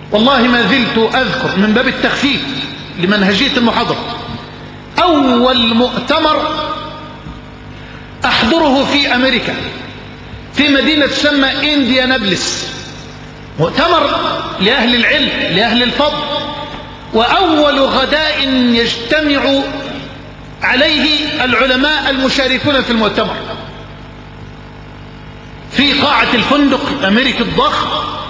والله ما زلت أذكر من باب التخفيف لمنهجية المحاضرة أول مؤتمر أحضره في أمريكا في مدينة تسمى إنديانابلس مؤتمر لأهل العلم لأهل الفضل وأول غداء يجتمع عليه العلماء المشاركون في المؤتمر في قاعة الفندق الأمريكي الضخم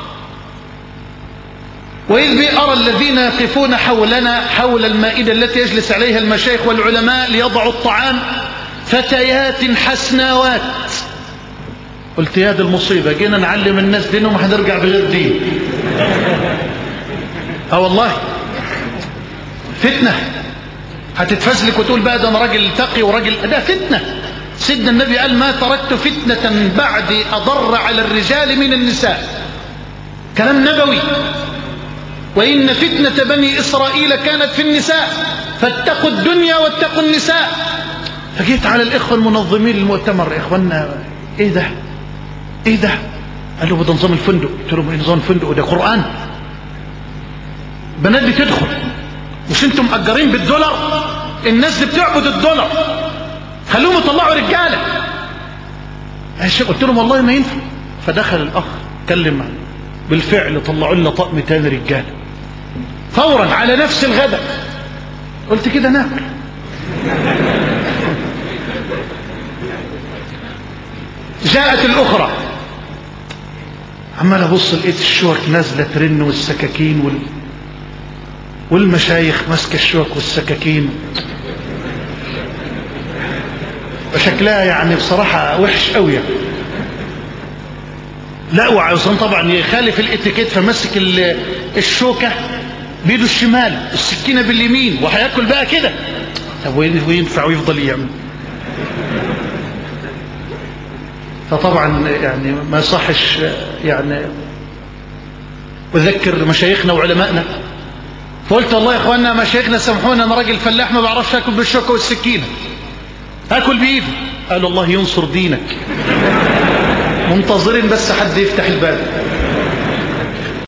وإذ بي أرى الذين يقفون حولنا حول المائدة التي يجلس عليها المشايخ والعلماء ليضعوا الطعام فتيات حسناوات قلت يا دي المصيبة جينا نعلم الناس دينهم هنرجع بغير دين اه والله فتنة هتتفزلك وتقول بقى ده انا راجل تقي وراجل ده فتنة سيدنا النبي قال ما تركت فتنة بعدي أضر على الرجال من النساء كلام نبوي وإن فتنة بني إسرائيل كانت في النساء فاتقوا الدنيا واتقوا النساء فجيت على الإخوة المنظمين للمؤتمر يا إخوانا إيه ده إيه ده قالوا ده نظام الفندق قلت لهم إيه نظام الفندق ده قرآن بنات دي تدخل مش انتم مأجرين بالدولار الناس دي بتعبد الدولار خلوهم يطلعوا رجاله قلت لهم والله ما ينفع فدخل الاخ كلم معي بالفعل طلعوا لنا طقم تاني رجاله فورا على نفس الغداء قلت كده ناكل جاءت الاخرى عمال ابص لقيت الشوك نازله ترن والسكاكين وال... والمشايخ ماسكه الشوك والسكاكين وشكلها يعني بصراحة وحش قوي يعني. لا وعاوزان طبعا يخالف الاتيكيت فمسك الشوكة بيده الشمال السكينة باليمين وهياكل بقى كده طب وينفع ويفضل يعمل فطبعا يعني ما صحش يعني اذكر مشايخنا وعلمائنا فقلت والله يا اخواننا مشايخنا سامحونا انا راجل فلاح ما بعرفش اكل بالشوكه والسكينه اكل بايدي قالوا الله ينصر دينك منتظرين بس حد يفتح الباب